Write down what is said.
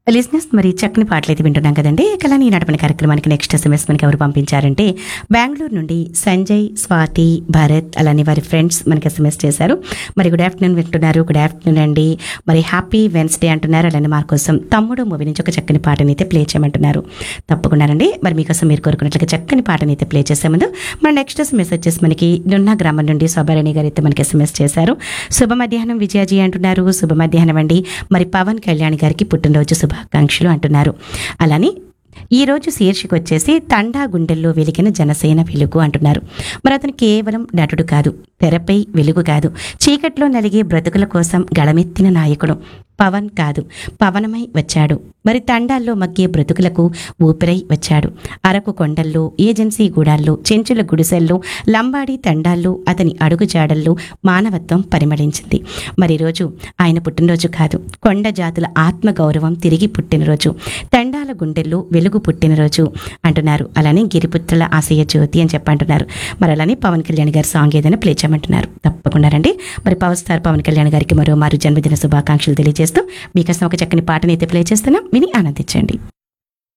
లిజినెస్ మరి చక్కని పాటలు అయితే వింటున్నాం కదండి కళాని నడపని కార్యక్రమానికి నెక్స్ట్ ఎస్ఎంఎస్ మనకి ఎవరు పంపించారంటే బెంగళూరు నుండి సంజయ్ స్వాతి భరత్ అలానే వారి ఫ్రెండ్స్ మనకి ఎస్ఎంఎస్ చేశారు మరి గుడ్ ఆఫ్టర్నూన్ వింటున్నారు గుడ్ ఆఫ్టర్నూన్ అండి మరి హ్యాపీ వెన్స్డే అంటున్నారు అలానే మా కోసం తమ్ముడు మూవీ నుంచి ఒక చక్కని పాటని అయితే ప్లే చేయమంటున్నారు తప్పకుండానండి మరి మీకోసం మీరు కోరుకున్నట్లుగా చక్కని పాటని అయితే ప్లే చేసే ముందు మన నెక్స్ట్ ఎస్ఎంఎస్ వచ్చేసి మనకి నున్న గ్రామం నుండి శోభారాణి గారు అయితే మనకి ఎస్ఎంఎస్ చేశారు శుభ మధ్యాహ్నం విజయాజీ అంటున్నారు శుభ మధ్యాహ్నం అండి మరి పవన్ కళ్యాణ్ గారికి పుట్టినరోజు శుభాకాంక్షలు అంటున్నారు అలానే ఈ రోజు శీర్షిక వచ్చేసి తండా గుండెల్లో వెలిగిన జనసేన వెలుగు అంటున్నారు మరి అతను కేవలం నటుడు కాదు తెరపై వెలుగు కాదు చీకట్లో నలిగే బ్రతుకుల కోసం గళమెత్తిన నాయకుడు పవన్ కాదు పవనమై వచ్చాడు మరి తండాల్లో మగ్గే బ్రతుకులకు ఊపిరై వచ్చాడు అరకు కొండల్లో ఏజెన్సీ గూడాల్లో చెంచుల గుడిసెల్లో లంబాడి తండాల్లో అతని అడుగుజాడల్లో మానవత్వం పరిమళించింది మరి రోజు ఆయన పుట్టినరోజు కాదు కొండ జాతుల ఆత్మ గౌరవం తిరిగి పుట్టినరోజు తండాల గుండెల్లో వెలుగు పుట్టినరోజు అంటున్నారు అలానే గిరిపుత్రుల ఆశయ జ్యోతి అని చెప్పంటున్నారు మరి అలానే పవన్ కళ్యాణ్ గారి సాంగ్ ఏదైనా ప్లే చేయమంటున్నారు తప్పకుండా రండి మరి పవర్ స్టార్ పవన్ కళ్యాణ్ గారికి మరో మారు జన్మదిన శుభాకాంక్షలు తెలియజేస్తూ మీకోసం ఒక చక్కని పాటనైతే ప్లే చేస్తున్నాం విని ఆనందించండి